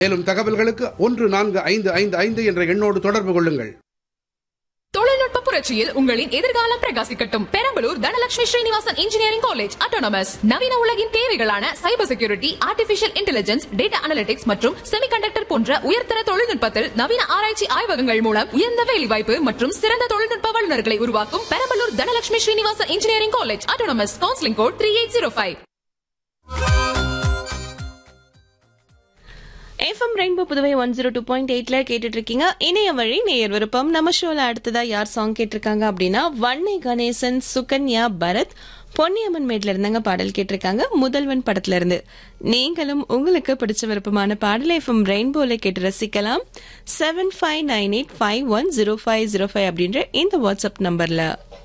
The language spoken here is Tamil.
மேலும் தகவல்களுக்கு ஒன்று நான்கு ஐந்து ஐந்து ஐந்து என்ற எண்ணோடு தொடர்பு கொள்ளுங்கள் தொழில்நுட்ப புரட்சியில் உங்களின் எதிர்காலம் பிரகாசிக்கட்டும் Perambalur Dhanalakshmi Srinivasan engineering college autonomous நவீன உலகின் தேவைகளான cyber security artificial intelligence data analytics மற்றும் செமிகண்டக்டர் போன்ற உயர்தர தொழில்நுட்பத்தில் நவீன ஆராய்ச்சி ஆய்வகங்கள் மூலம் உயர்ந்த வேலைவாய்ப்பு மற்றும் சிறந்த தொழில்நுட்ப வல்லுநர்களை உருவாக்கும் Perambalur Dhanalakshmi Srinivasan engineering college autonomous counselling code three eight zero five FM rainbow Puduvai one zero two point எயிட்ல கேட்டுட்டு இருக்கீங்க இணைய வழி நேயர் விருப்பம் நம்ம ஷோல அடுத்ததா யார் சாங் கேட்டிருக்காங்க அப்படின்னா வன்னை கணேசன் சுகன்யா பரத் பொன்னியம்மன் மேட்ல இருந்தாங்க பாடல் கேட்டிருக்காங்க முதல்வன் படத்துல இருந்து நீங்களும் உங்களுக்கு பிடிச்ச விருப்பமான பாடலை எஃப்எம் ரெயின்போல கேட்டு ரசிக்கலாம் seven five nine eight five one zero five zero five அப்படின்ற இந்த வாட்ஸ்அப் நம்பர்ல